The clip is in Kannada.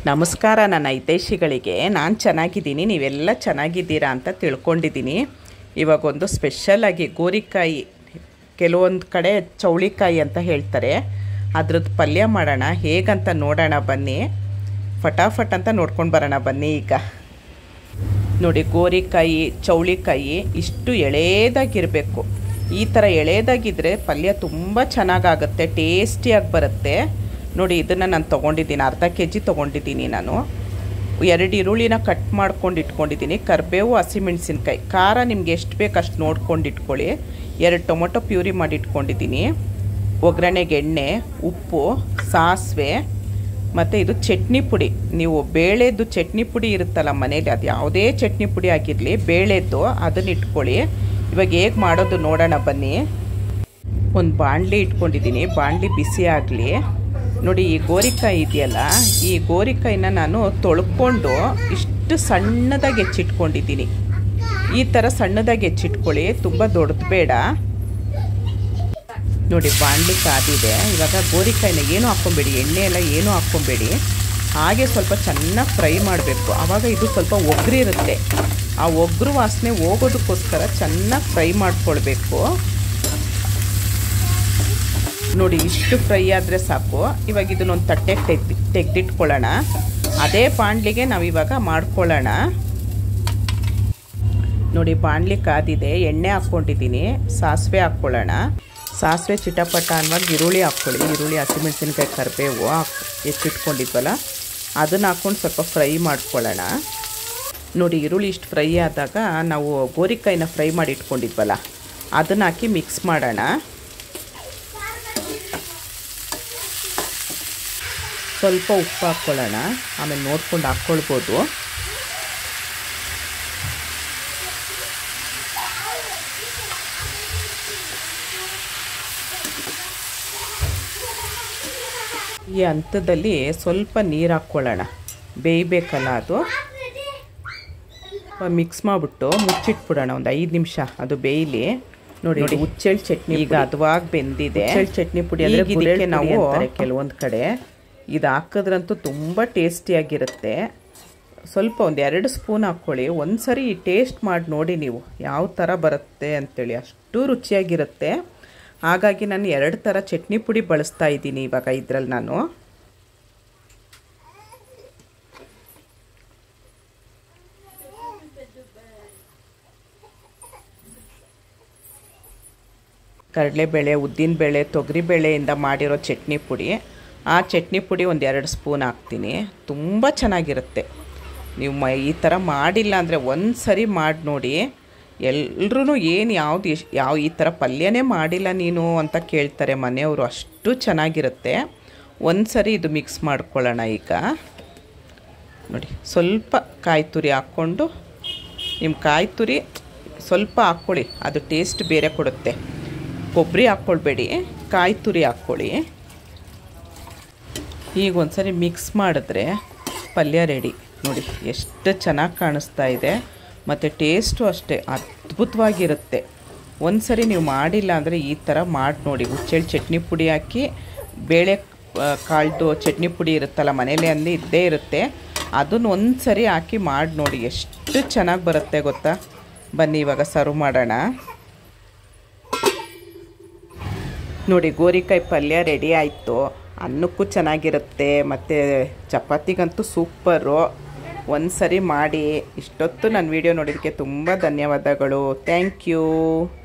ನಮಸ್ಕಾರ ನನ್ನ ಹಿತೈಷಿಗಳಿಗೆ ನಾನು ಚೆನ್ನಾಗಿದ್ದೀನಿ ನೀವೆಲ್ಲ ಚೆನ್ನಾಗಿದ್ದೀರಾ ಅಂತ ತಿಳ್ಕೊಂಡಿದ್ದೀನಿ ಇವಾಗ ಒಂದು ಸ್ಪೆಷಲಾಗಿ ಗೋರಿಕಾಯಿ ಕೆಲವೊಂದು ಕಡೆ ಚೌಳಿಕಾಯಿ ಅಂತ ಹೇಳ್ತಾರೆ ಅದ್ರದ್ದು ಪಲ್ಯ ಮಾಡೋಣ ಹೇಗಂತ ನೋಡೋಣ ಬನ್ನಿ ಫಟಾಫಟ್ ಅಂತ ನೋಡ್ಕೊಂಡು ಬರೋಣ ಬನ್ನಿ ಈಗ ನೋಡಿ ಗೋರಿಕಾಯಿ ಚೌಳಿಕಾಯಿ ಇಷ್ಟು ಎಳೆದಾಗಿರಬೇಕು ಈ ಥರ ಎಳೆದಾಗಿದ್ದರೆ ಪಲ್ಯ ತುಂಬ ಚೆನ್ನಾಗಾಗುತ್ತೆ ಟೇಸ್ಟಿಯಾಗಿ ಬರುತ್ತೆ ನೋಡಿ ಇದನ್ನು ನಾನು ತೊಗೊಂಡಿದ್ದೀನಿ ಅರ್ಧ ಕೆ ಜಿ ತೊಗೊಂಡಿದ್ದೀನಿ ನಾನು ಎರಡು ಈರುಳ್ಳಿನ ಕಟ್ ಮಾಡ್ಕೊಂಡು ಇಟ್ಕೊಂಡಿದ್ದೀನಿ ಕರಿಬೇವು ಹಸಿಮೆಣ್ಸಿನ್ಕಾಯಿ ಖಾರ ನಿಮ್ಗೆ ಎಷ್ಟು ಬೇಕು ಅಷ್ಟು ನೋಡ್ಕೊಂಡು ಇಟ್ಕೊಳ್ಳಿ ಎರಡು ಟೊಮೊಟೊ ಪ್ಯೂರಿ ಮಾಡಿ ಇಟ್ಕೊಂಡಿದ್ದೀನಿ ಒಗ್ಗರಣೆಗೆ ಎಣ್ಣೆ ಉಪ್ಪು ಸಾಸಿವೆ ಮತ್ತು ಇದು ಚಟ್ನಿ ಪುಡಿ ನೀವು ಬೇಳೆದು ಚಟ್ನಿ ಪುಡಿ ಇರುತ್ತಲ್ಲ ಮನೇಲಿ ಅದು ಯಾವುದೇ ಚಟ್ನಿ ಪುಡಿ ಆಗಿರಲಿ ಬೇಳೆದ್ದು ಅದನ್ನ ಇಟ್ಕೊಳ್ಳಿ ಇವಾಗ ಹೇಗೆ ಮಾಡೋದು ನೋಡೋಣ ಬನ್ನಿ ಒಂದು ಬಾಣಲಿ ಇಟ್ಕೊಂಡಿದ್ದೀನಿ ಬಾಣಲಿ ಬಿಸಿ ಆಗಲಿ ನೋಡಿ ಈ ಗೋರಿಕಾಯಿ ಇದೆಯಲ್ಲ ಈ ಗೋರಿಕಾಯಿನ ನಾನು ತೊಳ್ಕೊಂಡು ಇಷ್ಟು ಸಣ್ಣದಾಗಿ ಹೆಚ್ಚಿಟ್ಕೊಂಡಿದ್ದೀನಿ ಈ ಥರ ಸಣ್ಣದಾಗಿ ಹೆಚ್ಚಿಟ್ಕೊಳ್ಳಿ ತುಂಬ ದೊಡ್ಡದು ಬೇಡ ನೋಡಿ ಬಾಣಲಿ ಕಾದಿದೆ ಇವಾಗ ಗೋರಿಕಾಯಿನ ಏನೂ ಹಾಕ್ಕೊಬೇಡಿ ಎಣ್ಣೆ ಎಲ್ಲ ಏನೂ ಹಾಕ್ಕೊಬೇಡಿ ಹಾಗೆ ಸ್ವಲ್ಪ ಚೆನ್ನಾಗಿ ಫ್ರೈ ಮಾಡಬೇಕು ಆವಾಗ ಇದು ಸ್ವಲ್ಪ ಒಗ್ರಿರುತ್ತೆ ಆ ಒಗ್ರು ವಾಸನೆ ಹೋಗೋದಕ್ಕೋಸ್ಕರ ಚೆನ್ನಾಗಿ ಫ್ರೈ ಮಾಡ್ಕೊಳ್ಬೇಕು ನೋಡಿ ಇಷ್ಟು ಫ್ರೈ ಆದರೆ ಸಾಕು ಇವಾಗ ಇದನ್ನೊಂದು ತಟ್ಟೆಗೆ ತೆಗ್ದು ತೆಗೆದಿಟ್ಕೊಳ್ಳೋಣ ಅದೇ ಬಾಣಲಿಗೆ ನಾವು ಇವಾಗ ಮಾಡ್ಕೊಳ್ಳೋಣ ನೋಡಿ ಬಾಣಲಿ ಕಾದಿದೆ ಎಣ್ಣೆ ಹಾಕ್ಕೊಂಡಿದ್ದೀನಿ ಸಾಸಿವೆ ಹಾಕ್ಕೊಳ್ಳೋಣ ಸಾಸಿವೆ ಚಿಟಪಟ ಅನ್ನುವಾಗ ಈರುಳ್ಳಿ ಹಾಕ್ಕೊಳ್ಳಿ ಈರುಳ್ಳಿ ಹಸಿಮೆಣಸಿನ್ಕಾಯಿ ಕರಿಬೇವು ಹಾಕ್ ಹೆಚ್ಚಿಟ್ಕೊಂಡಿದ್ವಲ್ಲ ಅದನ್ನು ಹಾಕ್ಕೊಂಡು ಸ್ವಲ್ಪ ಫ್ರೈ ಮಾಡ್ಕೊಳ್ಳೋಣ ನೋಡಿ ಈರುಳ್ಳಿ ಇಷ್ಟು ಫ್ರೈ ಆದಾಗ ನಾವು ಗೋರಿಕಾಯಿನ ಫ್ರೈ ಮಾಡಿ ಇಟ್ಕೊಂಡಿದ್ವಲ್ಲ ಅದನ್ನು ಹಾಕಿ ಮಿಕ್ಸ್ ಮಾಡೋಣ ಸ್ವಲ್ಪ ಉಪ್ಪು ಹಾಕ್ಕೊಳ್ಳೋಣ ಆಮೇಲೆ ನೋಡ್ಕೊಂಡು ಹಾಕ್ಕೊಳ್ಬೋದು ಈ ಹಂತದಲ್ಲಿ ಸ್ವಲ್ಪ ನೀರು ಹಾಕ್ಕೊಳ್ಳೋಣ ಬೇಯಬೇಕಲ್ಲ ಅದು ಮಿಕ್ಸ್ ಮಾಡಿಬಿಟ್ಟು ಮುಚ್ಚಿಟ್ಬಿಡೋಣ ಒಂದು ಐದು ನಿಮಿಷ ಅದು ಬೇಯಲಿ ನೋಡಿ ನೋಡಿ ಹುಚ್ಚೆಳ್ ಚಟ್ನಿ ಈಗ ಅದವಾಗಿ ಬೆಂದಿದೆ ಚಟ್ನಿ ಪುಡಿ ಅಂದರೆ ಇದಕ್ಕೆ ನಾವು ಕೆಲವೊಂದು ಕಡೆ ಇದು ಹಾಕಿದ್ರಂತೂ ತುಂಬ ಟೇಸ್ಟಿಯಾಗಿರುತ್ತೆ ಸ್ವಲ್ಪ ಒಂದು ಎರಡು ಸ್ಪೂನ್ ಹಾಕ್ಕೊಳ್ಳಿ ಒಂದು ಸರಿ ಟೇಸ್ಟ್ ಮಾಡಿ ನೋಡಿ ನೀವು ಯಾವ ಥರ ಬರುತ್ತೆ ಅಂತೇಳಿ ಅಷ್ಟು ರುಚಿಯಾಗಿರುತ್ತೆ ಹಾಗಾಗಿ ನಾನು ಎರಡು ಥರ ಚಟ್ನಿ ಪುಡಿ ಬಳಸ್ತಾ ಇದ್ದೀನಿ ಇವಾಗ ಇದರಲ್ಲಿ ನಾನು ಕಡಲೆಬೇಳೆ ಉದ್ದಿನಬೇಳೆ ತೊಗರಿಬೇಳೆಯಿಂದ ಮಾಡಿರೋ ಚಟ್ನಿ ಪುಡಿ ಆ ಚಟ್ನಿ ಪುಡಿ ಒಂದು ಎರಡು ಸ್ಪೂನ್ ಹಾಕ್ತೀನಿ ತುಂಬ ಚೆನ್ನಾಗಿರುತ್ತೆ ನೀವು ಮ ಈ ಥರ ಮಾಡಿಲ್ಲ ಅಂದರೆ ಒಂದು ಸರಿ ಮಾಡಿ ನೋಡಿ ಎಲ್ರೂ ಏನು ಯಾವ್ದು ಎಷ್ಟು ಯಾವ ಈ ಥರ ಪಲ್ಯನೇ ಮಾಡಿಲ್ಲ ನೀನು ಅಂತ ಕೇಳ್ತಾರೆ ಮನೆಯವರು ಅಷ್ಟು ಚೆನ್ನಾಗಿರುತ್ತೆ ಒಂದು ಸರಿ ಇದು ಮಿಕ್ಸ್ ಮಾಡ್ಕೊಳ್ಳೋಣ ಈಗ ನೋಡಿ ಸ್ವಲ್ಪ ಕಾಯಿ ತುರಿ ಹಾಕ್ಕೊಂಡು ನಿಮ್ಮ ಕಾಯಿ ತುರಿ ಸ್ವಲ್ಪ ಹಾಕ್ಕೊಳ್ಳಿ ಅದು ಟೇಸ್ಟ್ ಬೇರೆ ಕೊಡುತ್ತೆ ಕೊಬ್ಬರಿ ಹಾಕ್ಕೊಳ್ಬೇಡಿ ಕಾಯಿ ತುರಿ ಹಾಕ್ಕೊಳ್ಳಿ ಈಗ ಒಂದ್ಸರಿ ಮಿಕ್ಸ್ ಮಾಡಿದ್ರೆ ಪಲ್ಯ ರೆಡಿ ನೋಡಿ ಎಷ್ಟು ಚೆನ್ನಾಗಿ ಕಾಣಿಸ್ತಾ ಇದೆ ಮತ್ತು ಟೇಸ್ಟು ಅಷ್ಟೇ ಅದ್ಭುತವಾಗಿರುತ್ತೆ ಒಂದು ಸರಿ ನೀವು ಮಾಡಿಲ್ಲ ಅಂದರೆ ಈ ಥರ ಮಾಡಿ ನೋಡಿ ಹುಚ್ಚೆಳ್ಳು ಚಟ್ನಿ ಪುಡಿ ಹಾಕಿ ಬೇಳೆ ಕಾಳ್ದು ಚಟ್ನಿ ಪುಡಿ ಇರುತ್ತಲ್ಲ ಮನೇಲಿ ಅಲ್ಲಿ ಇದ್ದೇ ಇರುತ್ತೆ ಅದನ್ನು ಒಂದು ಸರಿ ಹಾಕಿ ಮಾಡಿ ನೋಡಿ ಎಷ್ಟು ಚೆನ್ನಾಗಿ ಬರುತ್ತೆ ಗೊತ್ತಾ ಬನ್ನಿ ಇವಾಗ ಸರ್ವ್ ಮಾಡೋಣ ನೋಡಿ ಗೋರಿಕಾಯಿ ಪಲ್ಯ ರೆಡಿ ಆಯಿತು ಅನ್ನಕ್ಕೂ ಚೆನ್ನಾಗಿರುತ್ತೆ ಮತ್ತು ಚಪಾತಿಗಂತೂ ಸೂಪರು ಒಂದು ಸರಿ ಮಾಡಿ ಇಷ್ಟೊತ್ತು ನನ್ನ ವೀಡಿಯೋ ನೋಡೋದಕ್ಕೆ ತುಂಬ ಧನ್ಯವಾದಗಳು ಥ್ಯಾಂಕ್ ಯು